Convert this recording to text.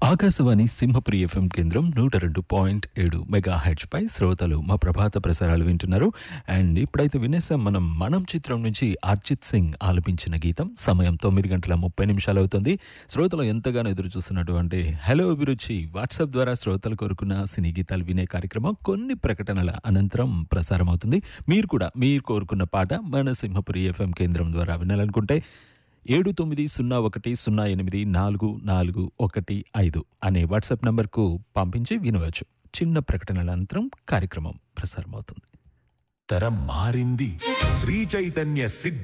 Akashvani Simhapuri FM కేంద్రం నూట రెండు పాయింట్ ఏడు మెగా హెడ్జ్ పై శ్రోతలు మా ప్రభాత ప్రసారాలు వింటున్నారు అండ్ ఇప్పుడైతే వినేసాం మనం మనం చిత్రం నుంచి అర్జిత్ సింగ్ ఆలపించిన గీతం సమయం తొమ్మిది గంటల ముప్పై నిమిషాలు అవుతుంది శ్రోతలు ఎంతగానో ఎదురు చూస్తున్నటువంటి హలో అభిరుచి వాట్సాప్ ద్వారా శ్రోతలు కోరుకున్న సినీ గీతాలు వినే కార్యక్రమం కొన్ని ప్రకటనల అనంతరం ప్రసారం అవుతుంది మీరు కూడా మీరు కోరుకున్న పాట మన సింహపురి ఎఫ్ఎం కేంద్రం ద్వారా వినాలనుకుంటే ఏడు తొమ్మిది సున్నా ఒకటి సున్నా ఎనిమిది నాలుగు నాలుగు ఒకటి ఐదు అనే వాట్సాప్ నంబర్కు పంపించి వినవచ్చు చిన్న ప్రకటనల అనంతరం కార్యక్రమం ప్రసారం అవుతుంది తరం మారింది శ్రీ చైతన్య సిద్ధ